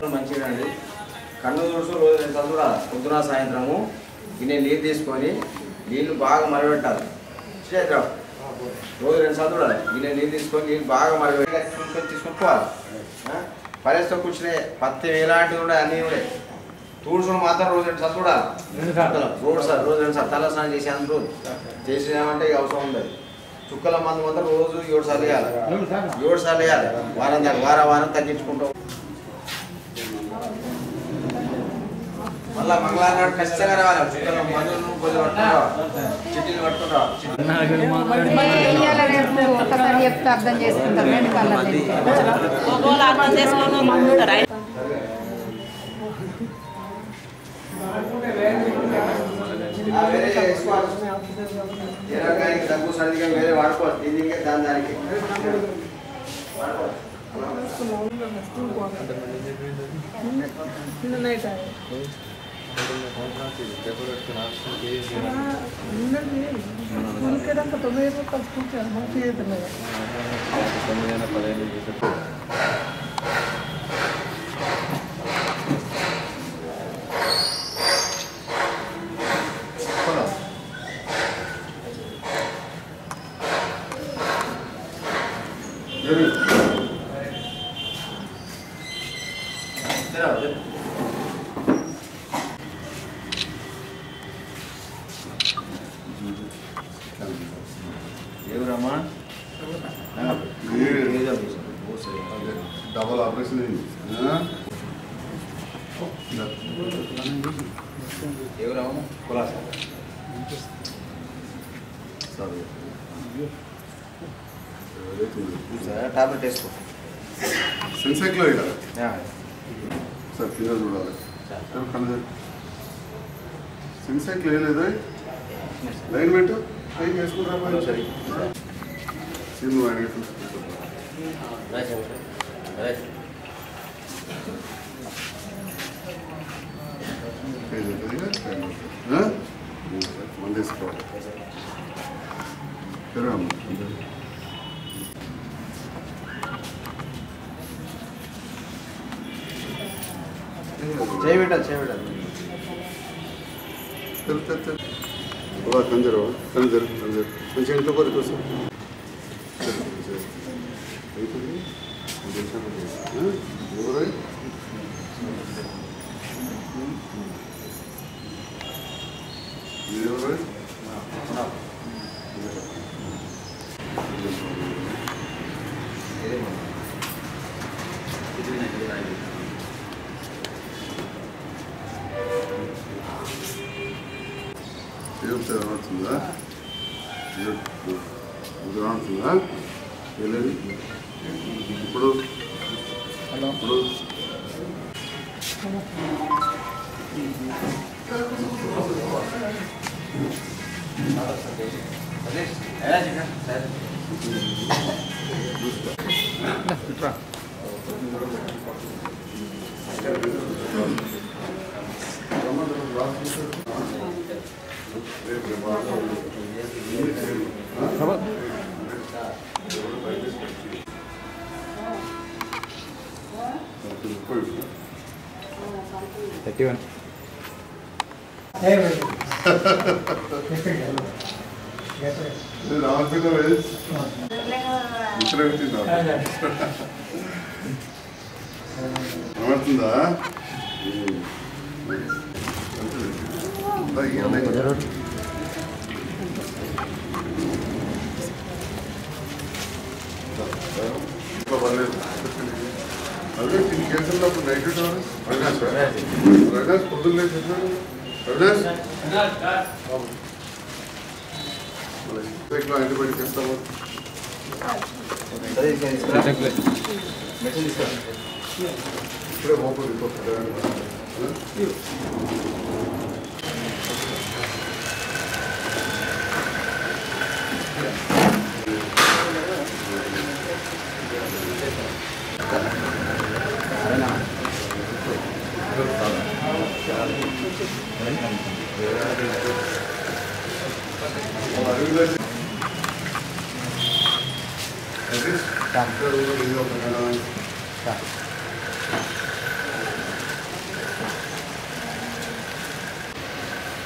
మంచిగా అండి కన్ను తుడుచు రోజు రెండు సార్లు కూడా పొద్దున సాయంత్రము గిన్నె నీళ్ళు తీసుకొని నీళ్ళు బాగా మరబెట్టాలి చేద్దాం రోజు రెండు సార్లు కూడా గిన్నె నీళ్ళు తీసుకొని నీళ్ళు బాగా మరబెట్టి చూసుకొని తీసుకొని పోవాలి పరిస్థితి కూర్చునే పత్తి ఎలాంటివి ఉన్నాయి అన్నీ ఉన్నాయి తుడుచుని మాత్రం రోజు రెండు సార్లు చూడాలి రోజు సార్ రోజు రెండు సార్లు తల స్నానం చేసి అందరూ చేసినామంటే ఇక అవసరం ఉండదు చుక్కల మందు మాత్రం రోజు ఏడు సార్లు వేయాలి ఏడు సార్లు వేయాలి వారం దాకా వారం వారం తగ్గించుకుంటాం మళ్ళా మంగళవారం నాడు ఖచ్చితంగా రావాలి చుక్కల మందులు కొద్దిగా పట్టుకుంటాం చిట్టీలు పట్టుకుంటాం ఒక్కసారి చెప్తే అర్థం చేసుకుంటారు రెండు కళ్ళని ఒకవేళ అర్థం చేసుకొని ఉంటారు ఆ వేరే వేసుకోవాలి ఏ రకానికి దగ్గు సర్దిగా వేరే వాడుకోవాలి దీనికి దాని దానికి వాడుకోవాలి ఎవరమ్మా డబల్ ఆపరేషన్ అయింది ఆ? ఎవరమ్మా కులాస సరే టాబ్లెట్ వేసుకో సెన్సెక్లో ఇక యా. సార్ కింద చూడాలి ఎవరు కళ్ళు సెన్సెక్లో ఏలేదు లైన్మెంట్ పైకి వేసుకుంటారా సరే నువ్వు ఆయన చూసుకుంటా పేజ్ ఉంటుంది మంది వేసుకోవాలి సరే అమ్మ చేయబెట్టాలి చేయబెట్టాలి తెలు తెలు తెలు బాగా కంజరు కంజరు కంజరు మంచిగా ఇంట్లో పోతే కోసం ఎవరై మీరెవరై ఏం చదవడుతుందా చదవడుతుందా వెళ్ళండి ఇప్పుడు ఇప్పుడు అదే ఎలా చిన్న సరే రావాల్సిన ఇతర పెట్టిందా కనబడుతుందా అదే తిని కేసున్నప్పుడు నైట్ అవినాష్ అవినాష్ పొద్దున్న చెప్పాడు అవినాష్ యాంటీబయాటిక్ ఇస్తాము సరే తీసుకురా మెడిసిన్ తీసుకురా ఇప్పుడే ఓపెన్ రిపోర్ట్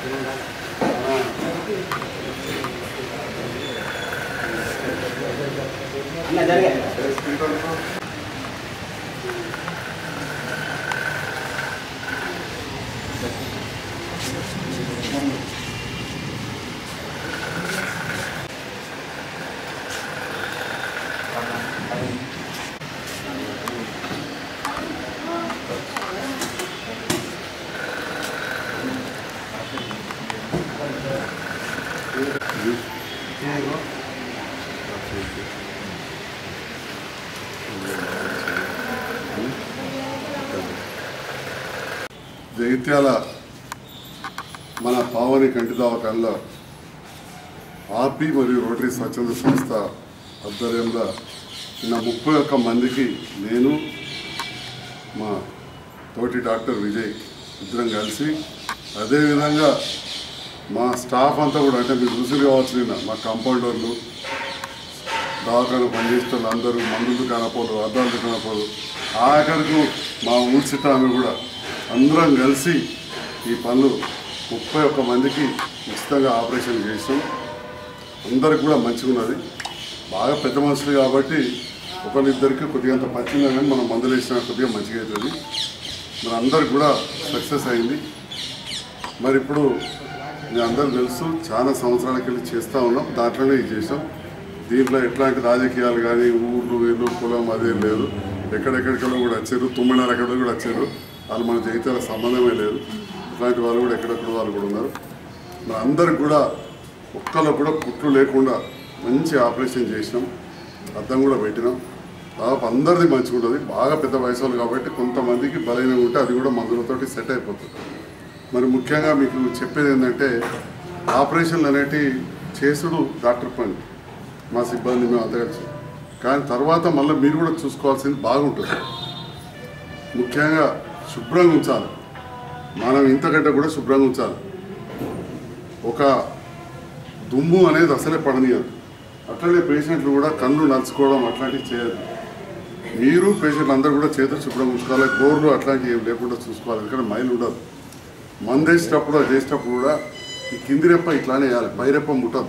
జగిత్యాల మన పావని కంటి దవాఖానలో ఆర్పి మరియు రోటరీ స్వచ్ఛంద సంస్థ ఆధ్వర్యంలో నిన్న ముప్పై ఒక్క మందికి నేను మా తోటి డాక్టర్ విజయ్ ఇద్దరం కలిసి అదేవిధంగా మా స్టాఫ్ అంతా కూడా అంటే మీరు చూసి కావచ్చు నిన్న మా కాంపౌండర్లు దవాఖాన పనిచేసే వాళ్ళు అందరూ మందులు దుకాణపోలు అద్దాలు దుకాణపోలు ఆఖరికి మా ఊడ్చిట ఆమె కూడా అందరం కలిసి ఈ పనులు ముప్పై ఒక్క మందికి ఉచితంగా ఆపరేషన్ చేసాం అందరికి కూడా మంచిగా ఉన్నది బాగా పెద్ద మనుషులు కాబట్టి ఒకరిద్దరికి కొద్దిగా అంత పచ్చిందా కానీ మనం మందులు వేసినా కొద్దిగా మంచిగా అవుతుంది మరి అందరికి కూడా సక్సెస్ అయింది మరి ఇప్పుడు మీ అందరూ తెలుసు చాలా సంవత్సరాలకి వెళ్ళి చేస్తూ ఉన్నాం దాంట్లోనే ఇది చేసాం దీంట్లో ఎట్లాంటి రాజకీయాలు కానీ ఊర్లు వీళ్ళు కులం అదే లేదు ఎక్కడెక్కడికో కూడా వచ్చారు తుమ్మినారు ఎక్కడ కూడా వచ్చారు వాళ్ళు మన జగిత్యాల సంబంధమే లేదు ఇట్లాంటి వాళ్ళు కూడా ఎక్కడెక్కడ వాళ్ళు కూడా ఉన్నారు మరి అందరికి కూడా ఒక్కలో కూడా కుట్లు లేకుండా మంచి ఆపరేషన్ చేసినాం అద్దం కూడా పెట్టినాం దాదాపు అందరిది మంచిగా ఉంటుంది బాగా పెద్ద వయసు వాళ్ళు కాబట్టి కొంతమందికి బలహీనంగా ఉంటే అది కూడా మందులతోటి సెట్ అయిపోతుంది మరి ముఖ్యంగా మీకు చెప్పేది ఏంటంటే ఆపరేషన్లు అనేటి చేసుడు డాక్టర్ పని మా సిబ్బంది మేము అంతా కలిసి కానీ తర్వాత మళ్ళీ మీరు కూడా చూసుకోవాల్సింది బాగుంటుంది ముఖ్యంగా శుభ్రంగా ఉంచాలి మనం ఇంతకంటే కూడా శుభ్రంగా ఉంచాలి ఒక దుమ్ము అనేది అసలే పడనీయదు అట్లనే పేషెంట్లు కూడా కళ్ళు నలుచుకోవడం అట్లాంటివి చేయదు మీరు పేషెంట్లు అందరూ కూడా చేతులు శుభ్రంగా ఉంచుకోవాలి గోర్లు అట్లాంటివి ఏం లేకుండా చూసుకోవాలి ఎందుకంటే మైలు ఉండదు మందు వేసేటప్పుడు అది చేసేటప్పుడు కూడా ఈ కింది రెప్ప ఇట్లానే వేయాలి పై రెప్ప ముట్టదు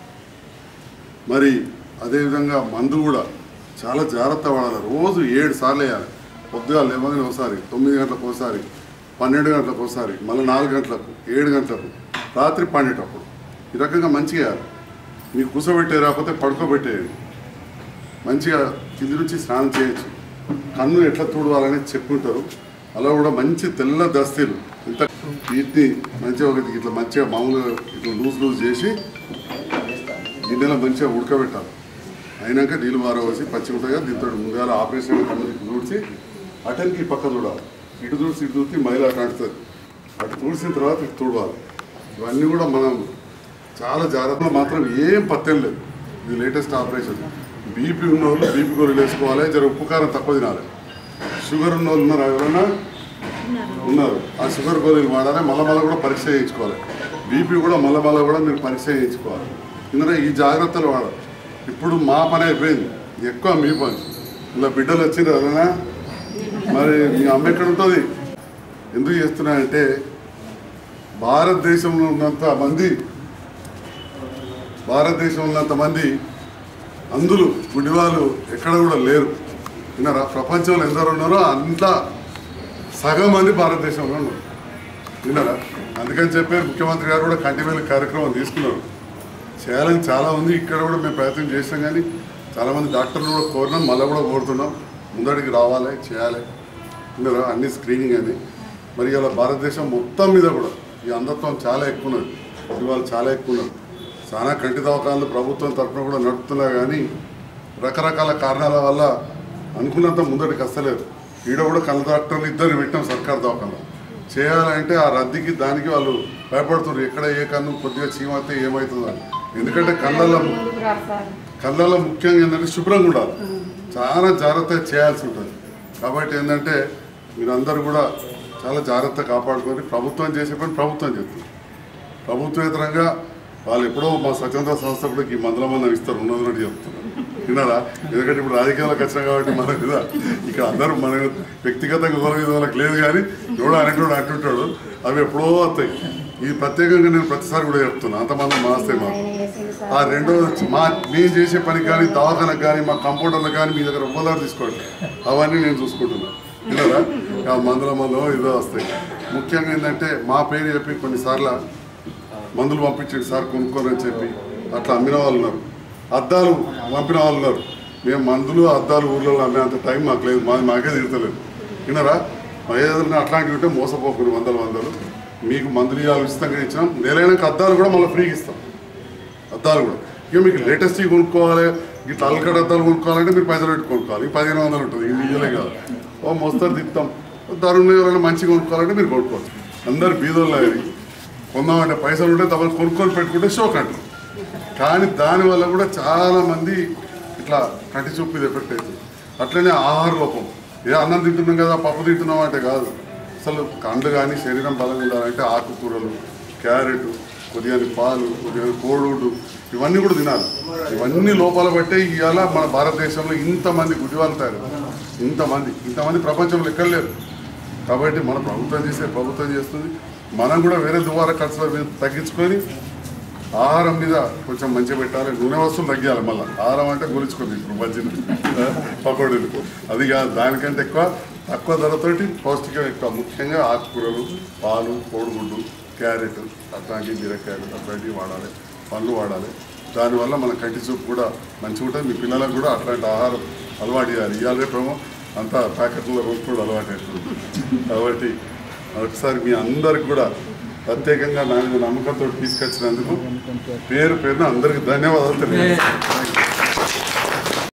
మరి అదేవిధంగా మందు కూడా చాలా జాగ్రత్త వాడాలి రోజు ఏడు సార్లు వేయాలి పొద్దుగా లేవగానే ఒకసారి తొమ్మిది గంటలకు ఒకసారి పన్నెండు గంటలకు ఒకసారి మళ్ళీ నాలుగు గంటలకు ఏడు గంటలకు రాత్రి పండేటప్పుడు ఈ రకంగా మంచిగా వేయాలి మీకు కూసబెట్టే రాకపోతే పడుకోబెట్టేయండి మంచిగా కింది నుంచి స్నానం చేయొచ్చు కన్ను ఎట్లా తుడవాలని చెప్పుకుంటారు అలా కూడా మంచి తెల్ల దస్తీలు ఇంత వీటిని మంచిగా ఒకటి ఇట్లా మంచిగా మామూలుగా ఇట్లా లూజ్ లూజ్ చేసి గిన్నెలో మంచిగా ఉడకబెట్టాలి అయినాక నీళ్ళు మారవసి పచ్చి ఉంటాయి దీంతో ముందుగా ఆపరేషన్ కన్ను దూడ్చి అటన్కి పక్క చూడాలి ఇటు దూడ్చి ఇటు దూకి మైలు అటు అంటుతుంది అటు తుడిసిన తర్వాత ఇటు తుడవాలి ఇవన్నీ కూడా మనం చాలా జాగ్రత్తగా మాత్రం ఏం పత్తెం లేదు ఇది లేటెస్ట్ ఆపరేషన్ బీపీ ఉన్న వాళ్ళు బీపీ గోళీలు వేసుకోవాలి జర ఉప్పు కారం తక్కువ తినాలి షుగర్ ఉన్న వాళ్ళు ఉన్నారు ఎవరైనా ఉన్నారు ఆ షుగర్ గోళీలు వాడాలి మళ్ళా మళ్ళీ కూడా పరీక్ష చేయించుకోవాలి బీపీ కూడా మళ్ళా మళ్ళీ కూడా మీరు పరీక్ష చేయించుకోవాలి ఇందులో ఈ జాగ్రత్తలు వాడాలి ఇప్పుడు మా పని అయిపోయింది ఎక్కువ మీ పని ఇలా బిడ్డలు వచ్చింది ఎవరైనా మరి మీ అమ్మ ఎక్కడ ఉంటుంది ఎందుకు చేస్తున్నాయంటే భారతదేశంలో ఉన్నంత మంది భారతదేశంలో ఉన్నంత మంది అందులు గుడివాళ్ళు ఎక్కడ కూడా లేరు విన్నారా ప్రపంచంలో ఎందరు ఉన్నారో అంతా సగం మంది భారతదేశంలో ఉన్నారు విన్నారా అందుకని చెప్పి ముఖ్యమంత్రి గారు కూడా కంటివేలు కార్యక్రమం తీసుకున్నారు చేయాలని చాలా ఉంది ఇక్కడ కూడా మేము ప్రయత్నం చేసాం కానీ చాలామంది డాక్టర్లు కూడా కోరినాం మళ్ళీ కూడా కోరుతున్నాం ముందడికి రావాలి చేయాలి విన్నారా అన్ని స్క్రీనింగ్ అని మరి ఇలా భారతదేశం మొత్తం మీద కూడా ఈ అంధత్వం చాలా ఎక్కువ ఉన్నది ఇవాళ చాలా ఎక్కువ ఉన్నది చాలా కంటి దవాఖానాలు ప్రభుత్వం తరఫున కూడా నడుపుతున్నా కానీ రకరకాల కారణాల వల్ల అనుకున్నంత ముందడికి వస్తలేదు ఈడ కూడా కళ్ళ డాక్టర్లు ఇద్దరు పెట్టాం సర్కార్ దవాఖానలో చేయాలంటే ఆ రద్దీకి దానికి వాళ్ళు భయపడుతున్నారు ఎక్కడ ఏ కన్ను కొద్దిగా చీమైతే ఏమవుతుందని ఎందుకంటే కళ్ళల్లో ముందుకు రారు సార్ కళ్ళలో ముఖ్యంగా ఏంటంటే శుభ్రంగా ఉండాలి చాలా జాగ్రత్తగా చేయాల్సి ఉంటుంది కాబట్టి ఏంటంటే మీరందరూ కూడా చాలా జాగ్రత్త కాపాడుకొని ప్రభుత్వం చేసే పని ప్రభుత్వం చేస్తుంది ప్రభుత్వేతరంగా వాళ్ళు ఎప్పుడో మా స్వతంత్ర సంస్థలకు ఈ మందల మందం ఇస్తారు ఉన్నది ఉన్నట్టు చెప్తున్నారు విన్నారా ఎందుకంటే ఇప్పుడు రాజకీయాలకు వచ్చినాం కాబట్టి మన మీద ఇక్కడ అందరూ మన వ్యక్తిగతంగా గౌరవ వాళ్ళకి లేదు కానీ ఎవడో అనేటోడు అంటుంటాడు అవి ఎప్పుడో వస్తాయి ఈ ప్రత్యేకంగా నేను ప్రతిసారి కూడా చెప్తున్నా అంతమంది మాస్తే మాకు ఆ రెండోది వచ్చి మా మేము చేసే పని కానీ దవాఖానకు కానీ మా కంపౌండర్లకు కానీ మీ దగ్గర ఎవ్వరు తీసుకోండి అవన్నీ నేను చూసుకుంటున్నా ఇలా ఆ మందుల మందులో ఇదో వస్తాయి ముఖ్యంగా ఏంటంటే మా పేరు చెప్పి కొన్నిసార్లు మందులు పంపించండి సార్ కొనుక్కోరని చెప్పి అట్లా అమ్మిన వాళ్ళు ఉన్నారు అద్దాలు పంపిన వాళ్ళు ఉన్నారు మేము మందులు అద్దాలు ఊర్లో అమ్మే అంత టైం మాకు లేదు మాది మాకే తీరతలేదు విన్నారా ఏదైనా అట్లాంటివి ఉంటే మోసపోకుండా వందల వందలు మీకు మందులు ఇవ్వాలి ఉచితంగా ఇచ్చినాం నెలైనాక అద్దాలు కూడా మళ్ళీ ఫ్రీగా ఇస్తాం అద్దాలు కూడా ఇక మీకు లేటెస్ట్ కొనుక్కోవాలి ఇట్లా అల్కడ అద్దాలు కొనుక్కోవాలంటే మీరు పైసలు పెట్టి కొనుక్కోవాలి ఈ పదిహేను వందలు ఉంటుంది ఇది ఇయ్యలే కాదు ఓ మోస్తారు తిప్పుతాం ధరలు ఎవరైనా మంచిగా కొనుక్కోవాలంటే మీరు కొనుక్కోవచ్చు అందరు బీదోళ్ళు అది కొందామంటే పైసలు ఉంటే తప్పని కొనుక్కొని పెట్టుకుంటే షోక్ అంటారు కానీ దానివల్ల కూడా చాలా మంది ఇట్లా కంటి చూపు ఇది ఎఫెక్ట్ అవుతుంది అట్లనే ఆహార లోపం ఏ అన్నం తింటున్నాం కదా పప్పు తింటున్నాం అంటే కాదు అసలు కండు కానీ శరీరం బలంగా ఉండాలంటే ఆకుకూరలు క్యారెట్ కొద్దిగా పాలు కొద్దిగా కోడుగుడ్డు ఇవన్నీ కూడా తినాలి ఇవన్నీ లోపాలు బట్టే ఇవాళ మన భారతదేశంలో ఇంతమంది గుడివాళ్ళు తయారు ఇంతమంది ఇంతమంది ప్రపంచంలో ఎక్కడ లేరు కాబట్టి మన ప్రభుత్వం చేసే ప్రభుత్వం చేస్తుంది మనం కూడా వేరే దువార ఖర్చులు మీద తగ్గించుకొని ఆహారం మీద కొంచెం మంచిగా పెట్టాలి నూనె వస్తువులు తగ్గాలి మళ్ళీ ఆహారం అంటే గురించుకుంది ఇప్పుడు మధ్యన పకోడీలు అది కాదు దానికంటే ఎక్కువ తక్కువ ధరతోటి పౌష్టికం ఎక్కువ ముఖ్యంగా ఆకుకూరలు పాలు కోడిగుడ్డు క్యారెట్ అట్లాంటివి బీరకాయలు అట్లాంటివి వాడాలి పండ్లు వాడాలి దానివల్ల మన కంటి చూపు కూడా మంచిగా ఉంటుంది మీ పిల్లలకు కూడా అట్లాంటి ఆహారం అలవాటు చేయాలి ఇవాళ రేపేమో అంతా ప్యాకెట్లో కొనుక్కోవడం అలవాటు అవుతుంది కాబట్టి ఒకసారి మీ అందరికి కూడా ప్రత్యేకంగా నా మీద నమ్మకంతో తీసుకొచ్చినందుకు పేరు పేరున అందరికి ధన్యవాదాలు తెలియజేస్తాను